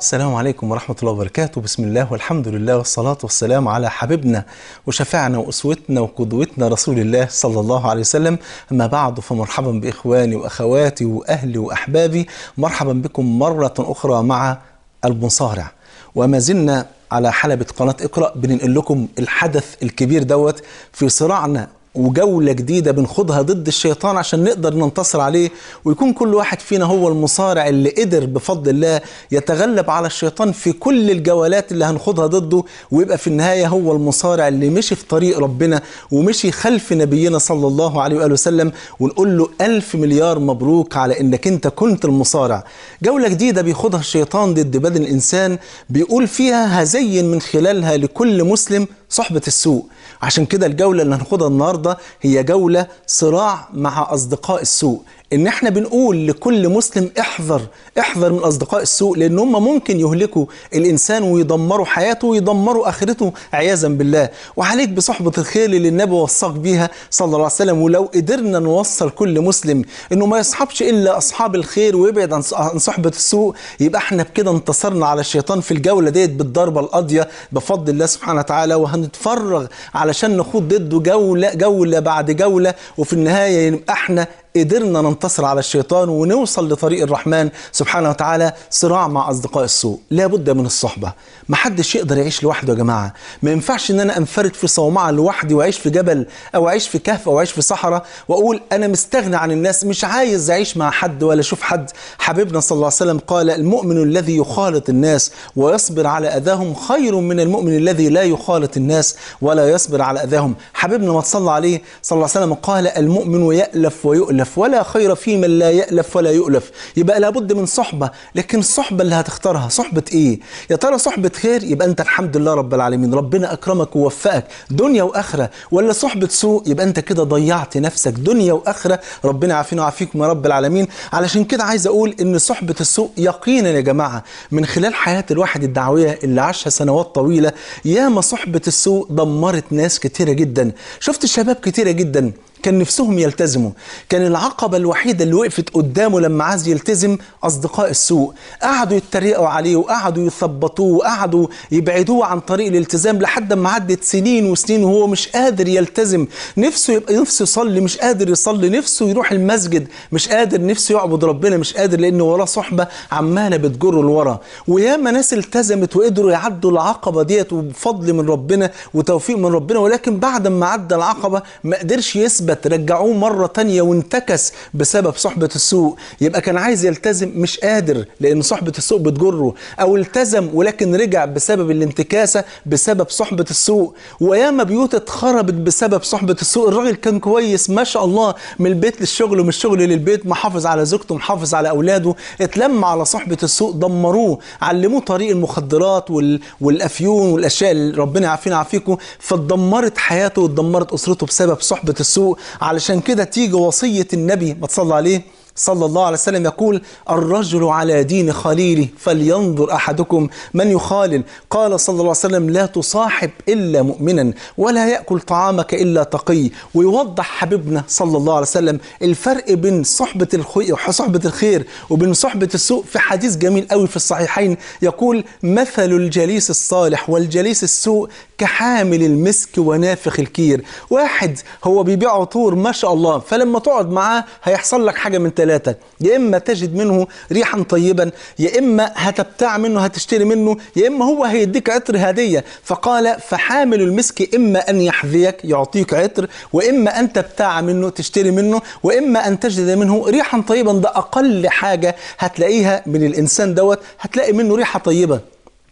السلام عليكم ورحمة الله وبركاته بسم الله والحمد لله والصلاة والسلام على حبيبنا وشفاعنا وأسوتنا وقدوتنا رسول الله صلى الله عليه وسلم أما بعد فمرحبا بإخواني وأخواتي وأهلي وأحبابي مرحبا بكم مرة أخرى مع المصارع وما زلنا على حلبة قناة اقرأ بننقل لكم الحدث الكبير دوت في صراعنا وجولة جديدة بنخوضها ضد الشيطان عشان نقدر ننتصر عليه ويكون كل واحد فينا هو المصارع اللي قدر بفضل الله يتغلب على الشيطان في كل الجولات اللي هنخوضها ضده ويبقى في النهاية هو المصارع اللي مشي في طريق ربنا ومشي خلف نبينا صلى الله عليه وآله وسلم ونقول له ألف مليار مبروك على إنك أنت كنت المصارع جولة جديدة بيخوضها الشيطان ضد بدن الإنسان بيقول فيها هزين من خلالها لكل مسلم صحبة السوء عشان كده الجولة اللي هناخدها النهاردة هي جولة صراع مع أصدقاء السوء ان احنا بنقول لكل مسلم احذر احذر من اصدقاء السوء لان هم ممكن يهلكوا الانسان ويدمروا حياته ويدمروا اخرته عياذا بالله وعليك بصحبه الخير اللي النبي وصاك بيها صلى الله عليه وسلم ولو قدرنا نوصل كل مسلم انه ما يصحبش الا اصحاب الخير ويبعد عن صحبه السوء يبقى احنا بكده انتصرنا على الشيطان في الجوله ديت بالضربه القاضيه بفضل الله سبحانه وتعالى وهنتفرغ علشان نخوض ضده جوله جوله بعد جوله وفي النهايه يبقى احنا قدرنا ننتصر على الشيطان ونوصل لطريق الرحمن سبحانه وتعالى صراع مع اصدقاء السوء لابد من الصحبه ما حدش يقدر يعيش لوحده يا جماعه ما ينفعش ان انا انفرد في صومعه لوحدي واعيش في جبل او اعيش في كهف او اعيش في صحراء واقول انا مستغني عن الناس مش عايز اعيش مع حد ولا اشوف حد حبيبنا صلى الله عليه وسلم قال المؤمن الذي يخالط الناس ويصبر على اذاهم خير من المؤمن الذي لا يخالط الناس ولا يصبر على اذاهم حبيبنا ما تصلى عليه صلى الله عليه وسلم قال المؤمن يألف ويؤلف يؤلف ولا خير في من لا يألف ولا يؤلف يبقى لابد من صحبة لكن الصحبة اللي هتختارها صحبة ايه يا ترى صحبة خير يبقى انت الحمد لله رب العالمين ربنا اكرمك ووفقك دنيا واخرة ولا صحبة سوء يبقى انت كده ضيعت نفسك دنيا واخرة ربنا يعافينا ويعافيكم يا رب العالمين علشان كده عايز اقول ان صحبة السوء يقينا يا جماعة من خلال حياة الواحد الدعوية اللي عاشها سنوات طويلة ياما صحبة السوء دمرت ناس كتيرة جدا شفت شباب كتيرة جدا كان نفسهم يلتزموا كان العقبة الوحيدة اللي وقفت قدامه لما عايز يلتزم أصدقاء السوء قعدوا يتريقوا عليه وقعدوا يثبطوه وقعدوا يبعدوه عن طريق الالتزام لحد ما عدت سنين وسنين وهو مش قادر يلتزم نفسه يبقى نفسه يصلي مش قادر يصلي نفسه يروح المسجد مش قادر نفسه يعبد ربنا مش قادر لأنه وراه صحبة عمالة بتجره لورا وياما ناس التزمت وقدروا يعدوا العقبة ديت وبفضل من ربنا وتوفيق من ربنا ولكن بعد ما عدى العقبة ما قدرش يثبت اثبت رجعوه مرة تانية وانتكس بسبب صحبة السوء يبقى كان عايز يلتزم مش قادر لأن صحبة السوء بتجره أو التزم ولكن رجع بسبب الانتكاسة بسبب صحبة السوء وياما بيوت اتخربت بسبب صحبة السوء الراجل كان كويس ما شاء الله من البيت للشغل ومن الشغل للبيت محافظ على زوجته محافظ على أولاده اتلم على صحبة السوء دمروه علموه طريق المخدرات وال... والأفيون والأشياء اللي ربنا يعافينا يعافيكم فاتدمرت حياته واتدمرت أسرته بسبب صحبة السوء علشان كده تيجي وصية النبي ما تصلى عليه صلى الله عليه وسلم يقول الرجل على دين خليله فلينظر أحدكم من يخالل قال صلى الله عليه وسلم لا تصاحب إلا مؤمنا ولا يأكل طعامك إلا تقي ويوضح حبيبنا صلى الله عليه وسلم الفرق بين صحبة الخير صحبة الخير وبين صحبة السوء في حديث جميل قوي في الصحيحين يقول مثل الجليس الصالح والجليس السوء كحامل المسك ونافخ الكير واحد هو بيبيع عطور ما شاء الله فلما تقعد معاه هيحصل لك حاجة من ثلاثة يا إما تجد منه ريحا طيبا يا إما هتبتاع منه هتشتري منه يا إما هو هيديك عطر هدية فقال فحامل المسك إما أن يحذيك يعطيك عطر وإما أن تبتاع منه تشتري منه وإما أن تجد منه ريحا طيبا ده أقل حاجة هتلاقيها من الإنسان دوت هتلاقي منه ريحة طيبة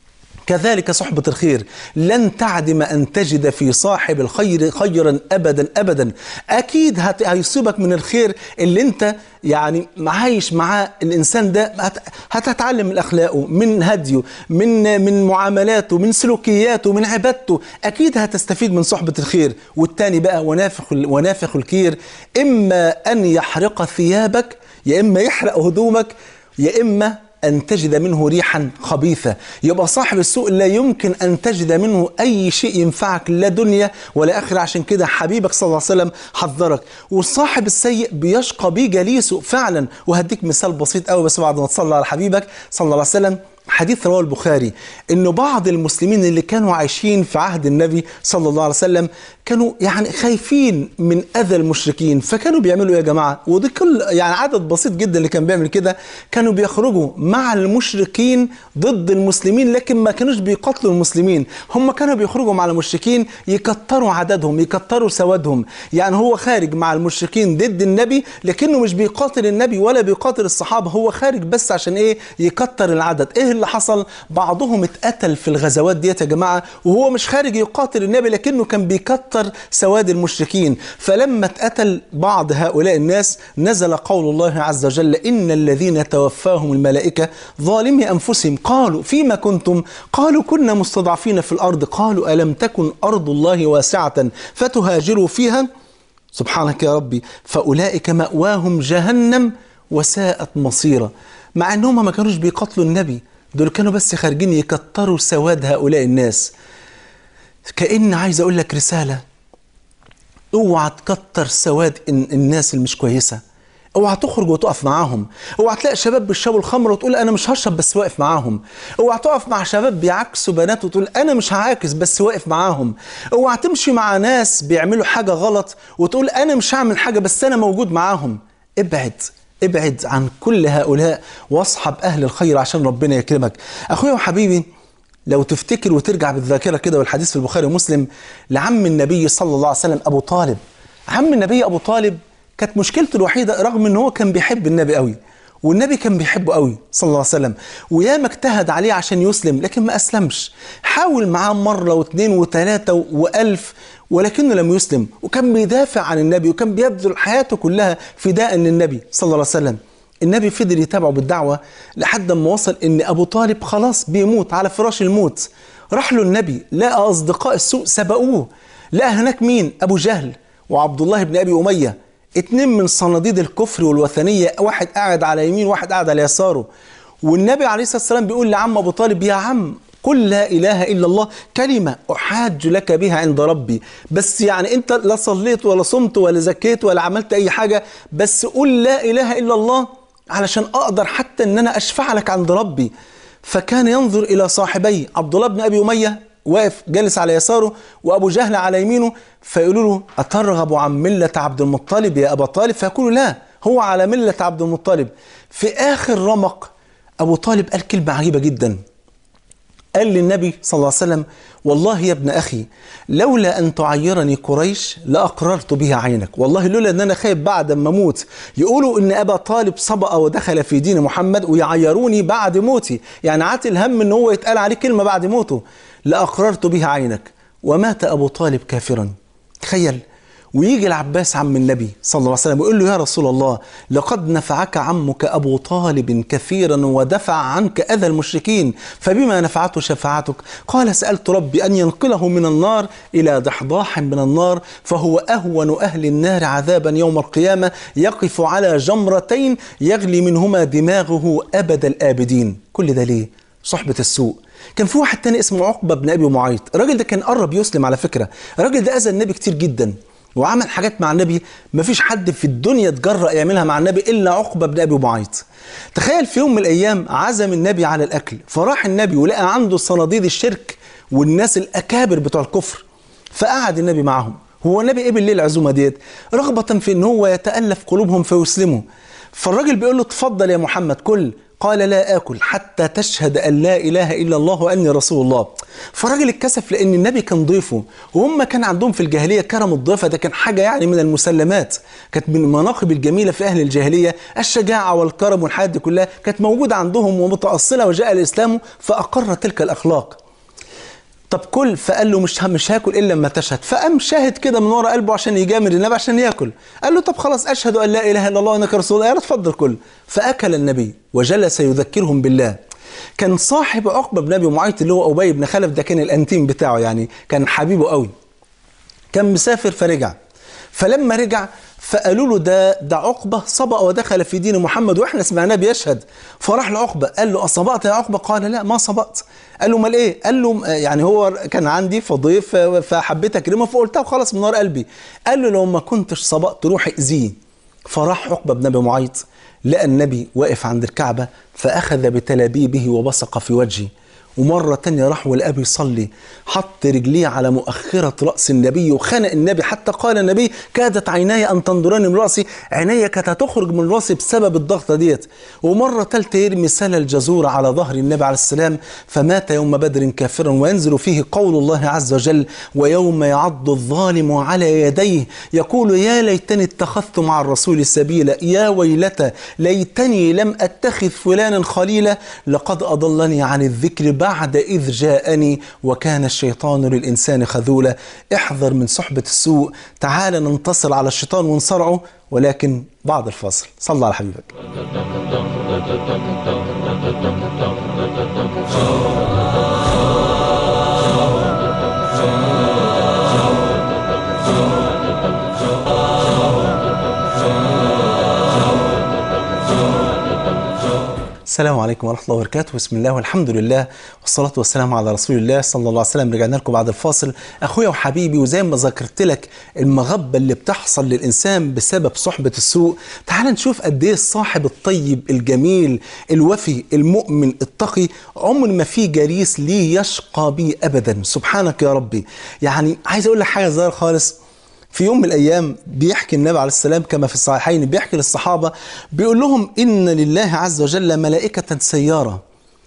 كذلك صحبة الخير لن تعدم أن تجد في صاحب الخير خيرا أبدا أبدا أكيد هيصيبك من الخير اللي أنت يعني عايش معاه الإنسان ده هتتعلم من أخلاقه من هديه من من معاملاته من سلوكياته من عبادته أكيد هتستفيد من صحبة الخير والتاني بقى ونافخ ونافخ الكير إما أن يحرق ثيابك يا إما يحرق هدومك يا إما أن تجد منه ريحا خبيثة يبقى صاحب السوء لا يمكن أن تجد منه أي شيء ينفعك لا دنيا ولا آخرة عشان كده حبيبك صلى الله عليه وسلم حذرك والصاحب السيء بيشقى بيه جليسه فعلا وهديك مثال بسيط قوي بس بعد ما تصلى على حبيبك صلى الله عليه وسلم حديث رواه البخاري انه بعض المسلمين اللي كانوا عايشين في عهد النبي صلى الله عليه وسلم كانوا يعني خايفين من اذى المشركين فكانوا بيعملوا ايه يا جماعه ودي كل يعني عدد بسيط جدا اللي كان بيعمل كده كانوا بيخرجوا مع المشركين ضد المسلمين لكن ما كانوش بيقاتلوا المسلمين هم كانوا بيخرجوا مع المشركين يكتروا عددهم يكتروا سوادهم يعني هو خارج مع المشركين ضد النبي لكنه مش بيقاتل النبي ولا بيقاتل الصحابه هو خارج بس عشان ايه يكتر العدد ايه اللي حصل بعضهم اتقتل في الغزوات ديت يا جماعه وهو مش خارج يقاتل النبي لكنه كان بيكتر سواد المشركين فلما اتقتل بعض هؤلاء الناس نزل قول الله عز وجل ان الذين توفاهم الملائكه ظالمي انفسهم قالوا فيما كنتم قالوا كنا مستضعفين في الارض قالوا الم تكن ارض الله واسعه فتهاجروا فيها سبحانك يا ربي فاولئك ماواهم جهنم وساءت مصيرا مع انهم ما كانوش بيقاتلوا النبي دول كانوا بس خارجين يكتروا سواد هؤلاء الناس كأن عايز أقول لك رسالة اوعى تكتر سواد الناس اللي مش كويسة اوعى تخرج وتقف معاهم اوعى تلاقي شباب بيشربوا الخمر وتقول انا مش هشرب بس واقف معاهم اوعى تقف مع شباب بيعكسوا بنات وتقول انا مش هعاكس بس واقف معاهم اوعى تمشي مع ناس بيعملوا حاجة غلط وتقول انا مش هعمل حاجة بس انا موجود معاهم ابعد ابعد عن كل هؤلاء واصحب اهل الخير عشان ربنا يكرمك اخويا وحبيبي لو تفتكر وترجع بالذاكره كده والحديث في البخاري ومسلم لعم النبي صلى الله عليه وسلم ابو طالب عم النبي ابو طالب كانت مشكلته الوحيده رغم ان هو كان بيحب النبي قوي والنبي كان بيحبه قوي صلى الله عليه وسلم وياما اجتهد عليه عشان يسلم لكن ما اسلمش حاول معاه مره واثنين وثلاثه والف ولكنه لم يسلم وكان بيدافع عن النبي وكان بيبذل حياته كلها فداء للنبي صلى الله عليه وسلم النبي فضل يتابعه بالدعوة لحد ما وصل ان ابو طالب خلاص بيموت على فراش الموت راح له النبي لقى اصدقاء السوء سبقوه لقى هناك مين ابو جهل وعبد الله بن ابي اميه اتنين من صناديد الكفر والوثنيه واحد قاعد على يمين واحد قاعد على يساره والنبي عليه الصلاه والسلام بيقول لعم ابو طالب يا عم قل لا اله الا الله كلمه احاج لك بها عند ربي بس يعني انت لا صليت ولا صمت ولا زكيت ولا عملت اي حاجه بس قل لا اله الا الله علشان اقدر حتى ان انا اشفع لك عند ربي فكان ينظر الى صاحبيه عبد الله بن ابي اميه واقف جالس على يساره وابو جهل على يمينه فيقولوا له اترغب عن مله عبد المطلب يا ابا طالب فيقول لا هو على مله عبد المطلب في اخر رمق ابو طالب قال كلمه عجيبه جدا قال للنبي صلى الله عليه وسلم والله يا ابن أخي لولا أن تعيرني قريش لأقررت بها عينك والله لولا أن أنا خايف بعد ما أموت يقولوا أن أبا طالب سبق ودخل في دين محمد ويعيروني بعد موتي يعني عاتل الهم أن هو يتقال عليه كلمة بعد موته لأقررت بها عينك ومات أبو طالب كافرا تخيل ويجي العباس عم النبي صلى الله عليه وسلم ويقول له يا رسول الله لقد نفعك عمك أبو طالب كثيرا ودفع عنك أذى المشركين فبما نفعته شفاعتك قال سألت ربي أن ينقله من النار إلى ضحضاح من النار فهو أهون أهل النار عذابا يوم القيامة يقف على جمرتين يغلي منهما دماغه أبد الآبدين كل ده ليه؟ صحبة السوء كان في واحد تاني اسمه عقبة بن أبي معيط الراجل ده كان قرب يسلم على فكرة الراجل ده أذى النبي كتير جدا وعمل حاجات مع النبي ما فيش حد في الدنيا اتجرأ يعملها مع النبي إلا عقبة بن أبي معيط تخيل في يوم من الأيام عزم النبي على الأكل فراح النبي ولقى عنده صناديد الشرك والناس الأكابر بتوع الكفر فقعد النبي معهم هو النبي قبل ليه العزومة ديت رغبة في ان هو يتألف قلوبهم فيسلموا فالراجل بيقول له اتفضل يا محمد كل قال لا آكل حتى تشهد أن لا إله إلا الله وأني رسول الله فالراجل اتكسف لأن النبي كان ضيفه وهم كان عندهم في الجاهلية كرم الضيفة ده كان حاجة يعني من المسلمات كانت من المناقب الجميلة في أهل الجاهلية الشجاعة والكرم والحياة دي كلها كانت موجودة عندهم ومتأصلة وجاء الإسلام فأقر تلك الأخلاق طب كل فقال له مش مش هاكل الا لما تشهد فقام شاهد كده من ورا قلبه عشان يجامل النبي عشان ياكل قال له طب خلاص اشهد ان لا اله الا الله وانك رسول الله قال اتفضل كل فاكل النبي وجلس يذكرهم بالله كان صاحب عقبه بن ابي معيط اللي هو ابي بن خلف ده كان الانتيم بتاعه يعني كان حبيبه قوي كان مسافر فرجع فلما رجع فقالوا له ده ده عقبه سبق ودخل في دين محمد واحنا سمعناه بيشهد فراح لعقبه قال له اصبأت يا عقبه قال لا ما صبأت قال له امال ايه قال له يعني هو كان عندي فضيف فحبيت اكرمه فقلتها وخلاص من نار قلبي قال له لو ما كنتش صبأت روح اذيه فراح عقبة بن أبي معيط لقى النبي واقف عند الكعبة فأخذ بتلابيبه وبصق في وجهه ومرة تانية راح ولقاه بيصلي حط رجليه على مؤخرة رأس النبي وخنق النبي حتى قال النبي كادت عيناي أن تنظران من رأسي عيني كانت هتخرج من رأسي بسبب الضغطة ديت ومرة تالتة يرمي سل الجزور على ظهر النبي عليه السلام فمات يوم بدر كافرا وينزل فيه قول الله عز وجل ويوم يعض الظالم على يديه يقول يا ليتني اتخذت مع الرسول سبيلا يا ويلتى ليتني لم أتخذ فلانا خليلا لقد أضلني عن الذكر بعد إذ جاءني وكان الشيطان للإنسان خذولا احذر من صحبة السوء تعال ننتصر على الشيطان ونصرعه ولكن بعد الفاصل صلى على حبيبك السلام عليكم ورحمة الله وبركاته بسم الله والحمد لله والصلاة والسلام على رسول الله صلى الله عليه وسلم رجعنا لكم بعد الفاصل أخويا وحبيبي وزي ما ذكرت لك المغبة اللي بتحصل للإنسان بسبب صحبة السوء تعال نشوف قد إيه الصاحب الطيب الجميل الوفي المؤمن التقي عمر ما في جريس ليه يشقى به أبدا سبحانك يا ربي يعني عايز أقول لك حاجة صغيرة خالص في يوم من الايام بيحكي النبي عليه السلام كما في الصحيحين بيحكي للصحابه بيقول لهم ان لله عز وجل ملائكه سياره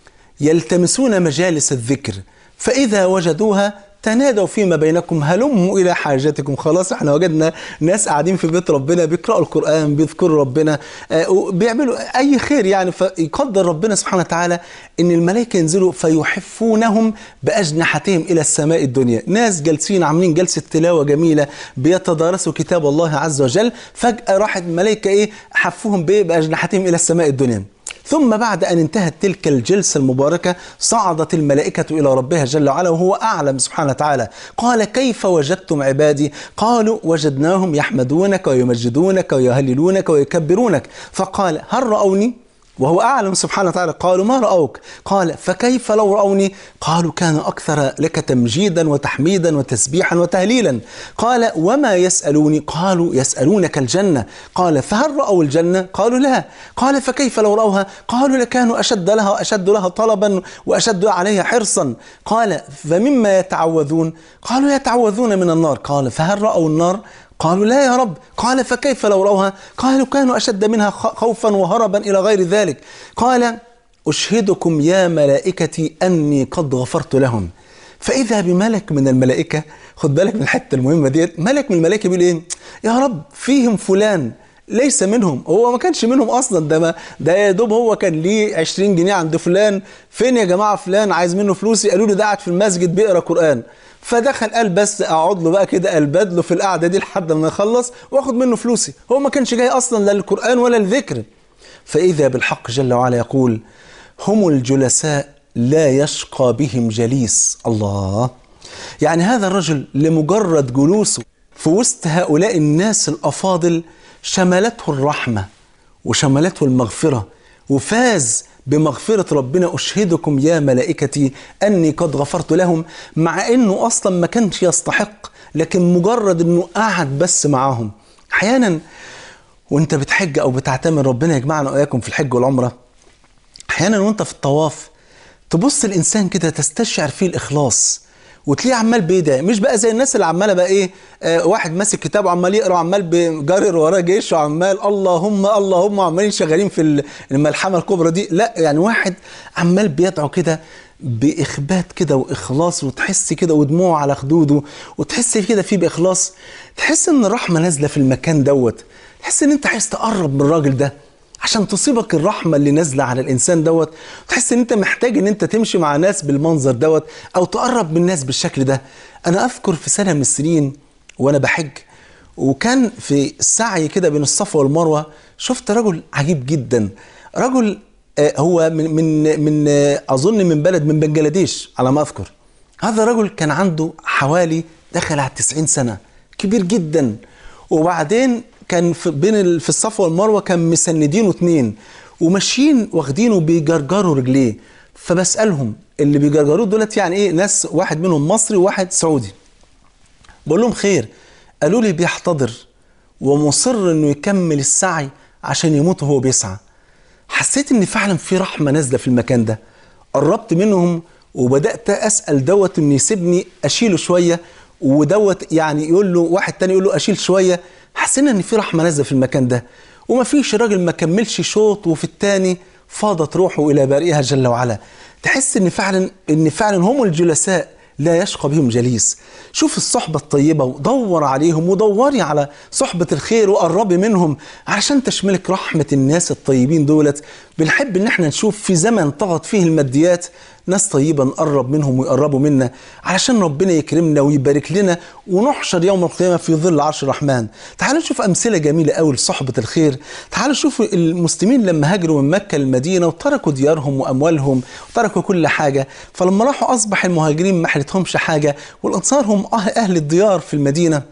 يلتمسون مجالس الذكر فاذا وجدوها تنادوا فيما بينكم هلموا الى حاجتكم خلاص احنا وجدنا ناس قاعدين في بيت ربنا بيقراوا القران بيذكروا ربنا آه، بيعملوا اي خير يعني فيقدر ربنا سبحانه وتعالى ان الملائكه ينزلوا فيحفونهم باجنحتهم الى السماء الدنيا ناس جالسين عاملين جلسه تلاوه جميله بيتدارسوا كتاب الله عز وجل فجاه راحت الملائكه ايه حفوهم بايه باجنحتهم الى السماء الدنيا ثم بعد أن انتهت تلك الجلسة المباركة صعدت الملائكة إلى ربها جل وعلا وهو أعلم سبحانه وتعالى قال كيف وجدتم عبادي قالوا وجدناهم يحمدونك ويمجدونك ويهللونك ويكبرونك فقال هل رأوني وهو أعلم سبحانه وتعالى قالوا ما رأوك قال فكيف لو رأوني قالوا كان أكثر لك تمجيدا وتحميدا وتسبيحا وتهليلا قال وما يسألوني قالوا يسألونك الجنة قال فهل رأوا الجنة قالوا لا قال فكيف لو رأوها قالوا لكانوا أشد لها وأشد لها طلبا وأشد عليها حرصا قال فمما يتعوذون قالوا يتعوذون من النار قال فهل رأوا النار قالوا لا يا رب قال فكيف لو رأوها قالوا كانوا أشد منها خوفا وهربا إلى غير ذلك قال أشهدكم يا ملائكتي أني قد غفرت لهم فإذا بملك من الملائكة خد بالك من الحتة المهمة ديت ملك من الملائكة بيقول إيه يا رب فيهم فلان ليس منهم هو ما كانش منهم اصلا ده ما ده يا دوب هو كان ليه 20 جنيه عند فلان فين يا جماعه فلان عايز منه فلوسي قالوا له ده قاعد في المسجد بيقرا قران فدخل قال بس اقعد له بقى كده البد له في القعده دي لحد ما يخلص واخد منه فلوسي هو ما كانش جاي اصلا لا للقران ولا الذكر فاذا بالحق جل وعلا يقول هم الجلساء لا يشقى بهم جليس الله يعني هذا الرجل لمجرد جلوسه في وسط هؤلاء الناس الافاضل شملته الرحمه وشملته المغفره وفاز بمغفرة ربنا أشهدكم يا ملائكتي أني قد غفرت لهم مع أنه أصلا ما كانش يستحق لكن مجرد أنه قعد بس معاهم أحيانا وانت بتحج أو بتعتمر ربنا يجمعنا وإياكم في الحج والعمرة أحيانا وانت في الطواف تبص الإنسان كده تستشعر فيه الإخلاص وتلاقيه عمال بيدعي مش بقى زي الناس اللي عماله بقى ايه آه واحد ماسك كتاب وعمال يقرا وعمال بيجرر وراه جيش وعمال اللهم اللهم عمالين شغالين في الملحمه الكبرى دي لا يعني واحد عمال بيدعو كده باخبات كده واخلاص وتحس كده ودموع على خدوده وتحس كده فيه باخلاص تحس ان الرحمه نازله في المكان دوت تحس ان انت عايز تقرب من الراجل ده عشان تصيبك الرحمه اللي نازله على الانسان دوت تحس ان انت محتاج ان انت تمشي مع ناس بالمنظر دوت او تقرب من الناس بالشكل ده انا اذكر في سنه من السنين وانا بحج وكان في السعي كده بين الصفا والمروه شفت رجل عجيب جدا رجل هو من من من اظن من بلد من بنجلاديش على ما اذكر هذا الرجل كان عنده حوالي دخل على 90 سنه كبير جدا وبعدين كان في بين في الصفا والمروه كان مسندينه اتنين وماشيين واخدينه بيجرجروا رجليه فبسالهم اللي بيجرجروه دولت يعني ايه ناس واحد منهم مصري وواحد سعودي بقول لهم خير قالوا لي بيحتضر ومصر انه يكمل السعي عشان يموت وهو بيسعى حسيت ان فعلا في رحمه نازله في المكان ده قربت منهم وبدات اسال دوت انه يسيبني اشيله شويه ودوت يعني يقول له واحد تاني يقول له اشيل شويه حسينا ان في رحمه نازله في المكان ده وما فيش راجل ما كملش شوط وفي التاني فاضت روحه الى بارئها جل وعلا تحس ان فعلا ان فعلا هم الجلساء لا يشقى بهم جليس شوف الصحبة الطيبة ودور عليهم ودوري على صحبة الخير وقربي منهم علشان تشملك رحمة الناس الطيبين دولت بنحب ان احنا نشوف في زمن طغت فيه الماديات ناس طيبة نقرب منهم ويقربوا منا علشان ربنا يكرمنا ويبارك لنا ونحشر يوم القيامة في ظل عرش الرحمن تعالوا نشوف أمثلة جميلة قوي لصحبة الخير تعالوا شوفوا المسلمين لما هاجروا من مكة للمدينة وتركوا ديارهم وأموالهم وتركوا كل حاجة فلما راحوا أصبح المهاجرين ما حلتهمش حاجة والأنصار هم أهل الديار في المدينة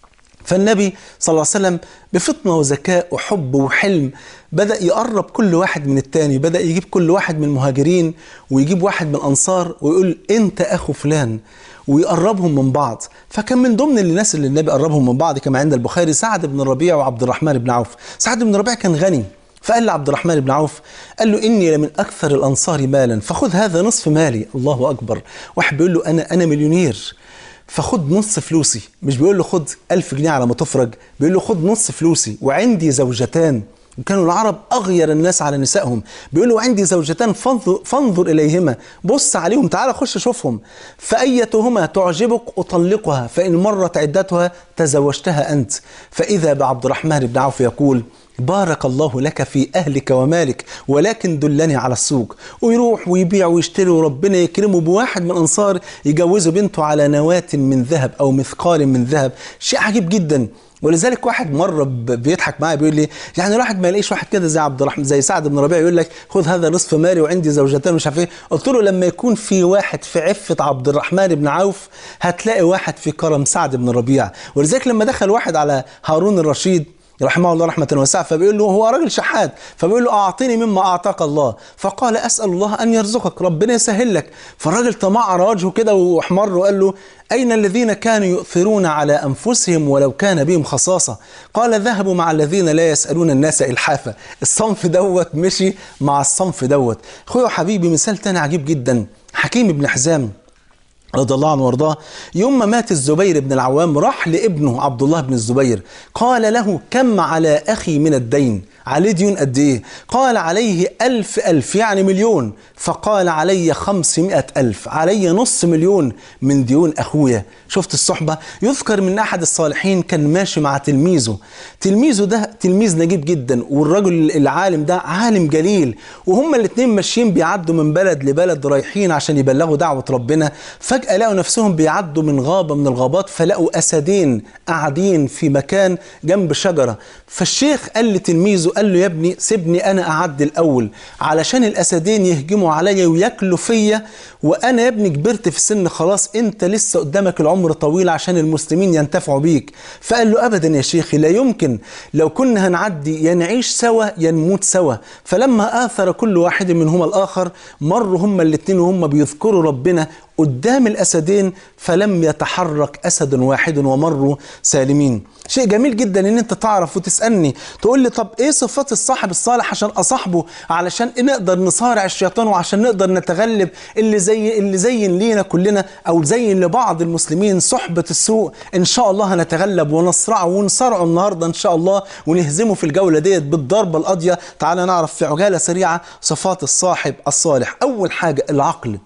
فالنبي صلى الله عليه وسلم بفطنة وذكاء وحب وحلم بدأ يقرب كل واحد من التاني بدأ يجيب كل واحد من المهاجرين ويجيب واحد من الأنصار ويقول أنت أخو فلان ويقربهم من بعض فكان من ضمن الناس اللي النبي قربهم من بعض كما عند البخاري سعد بن الربيع وعبد الرحمن بن عوف سعد بن الربيع كان غني فقال لعبد الرحمن بن عوف قال له إني لمن أكثر الأنصار مالا فخذ هذا نصف مالي الله أكبر واحد بيقول له أنا أنا مليونير فخد نص فلوسي مش بيقول له خد ألف جنيه على ما تفرج بيقول له خد نص فلوسي وعندي زوجتان وكانوا العرب أغير الناس على نسائهم بيقولوا وعندي زوجتان فانظر, فانظر إليهما بص عليهم تعال خش شوفهم فأيتهما تعجبك أطلقها فإن مرت عدتها تزوجتها أنت فإذا بعبد الرحمن بن عوف يقول بارك الله لك في أهلك ومالك ولكن دلني على السوق ويروح ويبيع ويشتري وربنا يكرمه بواحد من الأنصار يجوزه بنته على نواة من ذهب أو مثقال من ذهب شيء عجيب جدا ولذلك واحد مره بيضحك معايا بيقول لي يعني الواحد ما يلاقيش واحد كده زي عبد الرحمن زي سعد بن ربيع يقول لك خذ هذا نصف مالي وعندي زوجتان مش عارف ايه قلت له لما يكون في واحد في عفه عبد الرحمن بن عوف هتلاقي واحد في كرم سعد بن ربيع ولذلك لما دخل واحد على هارون الرشيد رحمه الله رحمة واسعة فبيقول له هو راجل شحات فبيقول له أعطيني مما أعطاك الله فقال أسأل الله أن يرزقك ربنا يسهل لك فالراجل تمعر وجهه كده واحمر وقال له أين الذين كانوا يؤثرون على أنفسهم ولو كان بهم خصاصة قال ذهبوا مع الذين لا يسألون الناس إلحافا الصنف دوت مشي مع الصنف دوت أخويا حبيبي مثال تاني عجيب جدا حكيم بن حزام رضي الله عنه وارضاه يوم ما مات الزبير بن العوام راح لابنه عبد الله بن الزبير قال له كم على أخي من الدين عليه ديون قد ايه قال عليه ألف ألف يعني مليون فقال علي خمسمائة ألف علي نص مليون من ديون أخويا شفت الصحبة يذكر من أحد الصالحين كان ماشي مع تلميذه تلميذه ده تلميذ نجيب جدا والرجل العالم ده عالم جليل وهما الاثنين ماشيين بيعدوا من بلد لبلد رايحين عشان يبلغوا دعوة ربنا فجأة لقوا نفسهم بيعدوا من غابة من الغابات فلقوا أسدين قاعدين في مكان جنب شجرة فالشيخ قال لتلميذه قال له يا ابني سيبني أنا أعدي الأول علشان الأسدين يهجموا عليا وياكلوا فيا وأنا يا ابني كبرت في السن خلاص أنت لسه قدامك العمر طويل عشان المسلمين ينتفعوا بيك فقال له أبدا يا شيخي لا يمكن لو كنا هنعدي يا نعيش سوا يا نموت سوا فلما آثر كل واحد منهما الآخر مروا هما الاثنين وهم بيذكروا ربنا قدام الأسدين فلم يتحرك أسد واحد ومروا سالمين شيء جميل جدا ان انت تعرف وتسألني تقول لي طب ايه صفات الصاحب الصالح عشان اصاحبه علشان نقدر نصارع الشيطان وعشان نقدر نتغلب اللي زي اللي زين لينا كلنا او زين لبعض المسلمين صحبة السوء ان شاء الله هنتغلب ونصرعه ونصارعه النهارده ان شاء الله ونهزمه في الجولة ديت بالضربة القاضية تعالى نعرف في عجالة سريعة صفات الصاحب الصالح اول حاجة العقل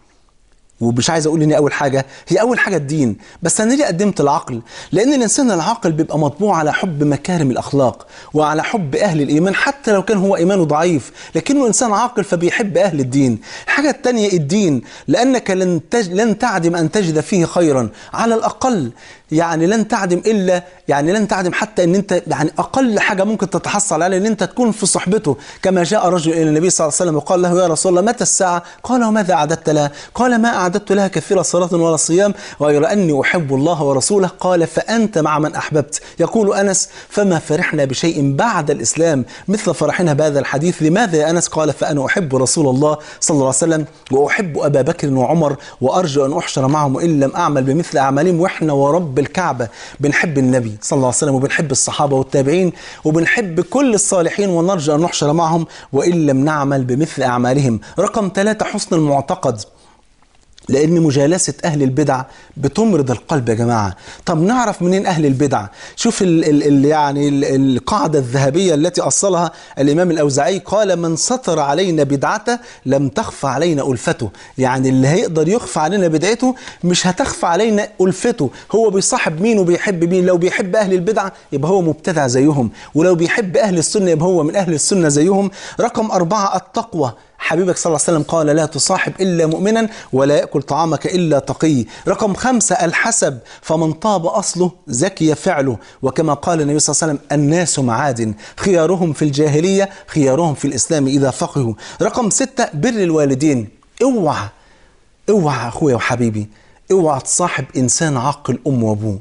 ومش عايز اقول ان اول حاجه هي اول حاجه الدين بس انا ليه قدمت العقل لان الانسان العاقل بيبقى مطبوع على حب مكارم الاخلاق وعلى حب اهل الايمان حتى لو كان هو ايمانه ضعيف لكنه انسان عاقل فبيحب اهل الدين الحاجه الثانيه الدين لانك لن تج... لن تعدم ان تجد فيه خيرا على الاقل يعني لن تعدم الا يعني لن تعدم حتى ان انت يعني اقل حاجه ممكن تتحصل عليها ان انت تكون في صحبته كما جاء رجل الى النبي صلى الله عليه وسلم وقال له يا رسول الله متى الساعه؟ قال وماذا اعددت لها؟ قال ما اعددت لها كثير صلاه ولا صيام غير اني احب الله ورسوله قال فانت مع من احببت يقول انس فما فرحنا بشيء بعد الاسلام مثل فرحنا بهذا الحديث لماذا يا انس؟ قال فانا احب رسول الله صلى الله عليه وسلم واحب ابا بكر وعمر وارجو ان احشر معهم ان لم اعمل بمثل اعمالهم واحنا ورب الكعبة بنحب النبي صلى الله عليه وسلم وبنحب الصحابة والتابعين وبنحب كل الصالحين ونرجو أن نحشر معهم وإن لم نعمل بمثل أعمالهم رقم ثلاثة حسن المعتقد لأن مجالسة أهل البدع بتمرض القلب يا جماعة طب نعرف منين أهل البدع شوف ال ال ال يعني ال القاعدة الذهبية التي أصلها الإمام الأوزاعي قال من سطر علينا بدعته لم تخفى علينا ألفته يعني اللي هيقدر يخفى علينا بدعته مش هتخفى علينا ألفته هو بيصاحب مين وبيحب مين لو بيحب أهل البدع يبقى هو مبتدع زيهم ولو بيحب أهل السنة يبقى هو من أهل السنة زيهم رقم أربعة التقوى حبيبك صلى الله عليه وسلم قال لا تصاحب إلا مؤمنا ولا يأكل طعامك إلا تقي رقم خمسة الحسب فمن طاب أصله زكي فعله وكما قال النبي صلى الله عليه وسلم الناس معادن خيارهم في الجاهلية خيارهم في الإسلام إذا فقهوا رقم ستة بر الوالدين اوعى اوعى أخويا وحبيبي اوعى تصاحب إنسان عاقل أم وأبوه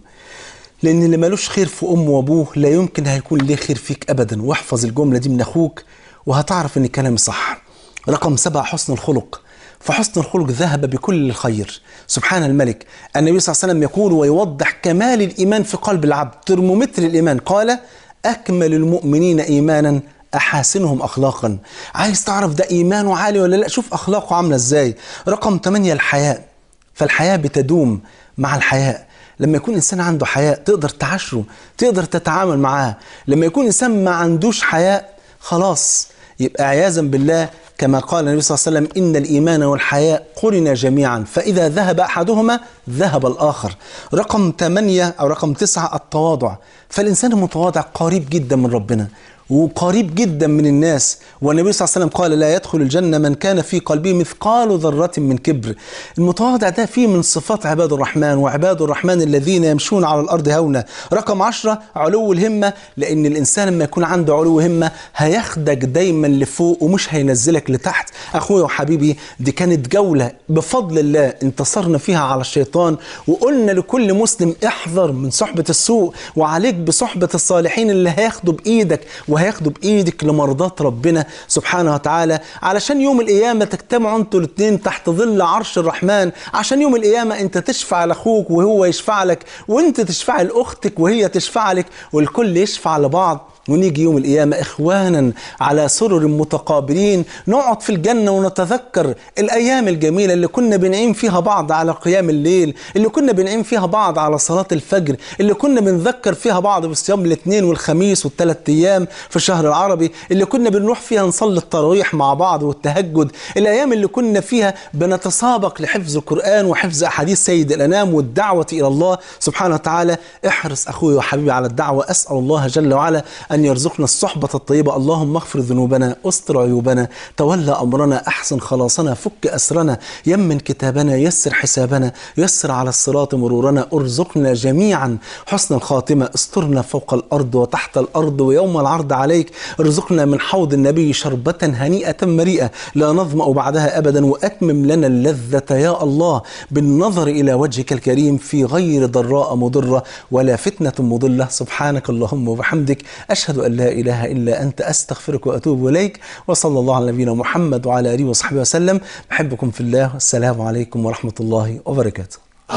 لأن اللي ملوش خير في أم وأبوه لا يمكن هيكون ليه خير فيك أبدا واحفظ الجملة دي من أخوك وهتعرف إن كلامي صح رقم سبعة حسن الخلق فحسن الخلق ذهب بكل الخير سبحان الملك النبي صلى الله عليه وسلم يقول ويوضح كمال الإيمان في قلب العبد ترمومتر الإيمان قال أكمل المؤمنين إيمانا أحاسنهم أخلاقا عايز تعرف ده إيمانه عالي ولا لا شوف أخلاقه عاملة إزاي رقم 8 الحياء فالحياة بتدوم مع الحياء لما يكون إنسان عنده حياء تقدر تعاشره تقدر تتعامل معاه لما يكون إنسان ما عندوش حياء خلاص يبقى عياذا بالله كما قال النبي صلى الله عليه وسلم إن الإيمان والحياء قرنا جميعا فإذا ذهب أحدهما ذهب الآخر رقم ثمانية أو رقم تسعة التواضع فالإنسان المتواضع قريب جدا من ربنا وقريب جدا من الناس والنبي صلى الله عليه وسلم قال لا يدخل الجنة من كان في قلبه مثقال ذرة من كبر المتواضع ده فيه من صفات عباد الرحمن وعباد الرحمن الذين يمشون على الأرض هونا رقم عشرة علو الهمة لأن الإنسان لما يكون عنده علو همة هياخدك دايما لفوق ومش هينزلك لتحت أخويا وحبيبي دي كانت جولة بفضل الله انتصرنا فيها على الشيطان وقلنا لكل مسلم احذر من صحبة السوء وعليك بصحبة الصالحين اللي هياخدوا بإيدك وهياخدوا بايدك لمرضات ربنا سبحانه وتعالى علشان يوم القيامه تجتمعوا انتوا الاثنين تحت ظل عرش الرحمن عشان يوم القيامه انت تشفع لاخوك وهو يشفع لك وانت تشفع لاختك وهي تشفع لك والكل يشفع لبعض ونيجي يوم القيامة إخوانا على سرر متقابلين نقعد في الجنة ونتذكر الأيام الجميلة اللي كنا بنعين فيها بعض على قيام الليل اللي كنا بنعين فيها بعض على صلاة الفجر اللي كنا بنذكر فيها بعض بصيام الاثنين والخميس والثلاث أيام في الشهر العربي اللي كنا بنروح فيها نصلي التراويح مع بعض والتهجد الأيام اللي كنا فيها بنتسابق لحفظ القرآن وحفظ أحاديث سيد الأنام والدعوة إلى الله سبحانه وتعالى احرص أخوي وحبيبي على الدعوة أسأل الله جل وعلا أن يرزقنا الصحبة الطيبة اللهم اغفر ذنوبنا استر عيوبنا تولى أمرنا أحسن خلاصنا فك أسرنا يمن كتابنا يسر حسابنا يسر على الصراط مرورنا ارزقنا جميعا حسن الخاتمة استرنا فوق الأرض وتحت الأرض ويوم العرض عليك ارزقنا من حوض النبي شربة هنيئة مريئة لا نظمأ بعدها أبدا وأتمم لنا اللذة يا الله بالنظر إلى وجهك الكريم في غير ضراء مضرة ولا فتنة مضلة سبحانك اللهم وبحمدك أشهد أن لا إله إلا أنت أستغفرك وأتوب إليك وصلى الله على نبينا محمد وعلى آله وصحبه وسلم بحبكم في الله والسلام عليكم ورحمة الله وبركاته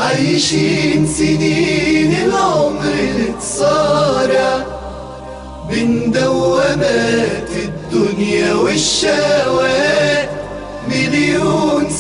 عايشين سنين العمر اتصارع بين دوامات الدنيا والشهوات مليون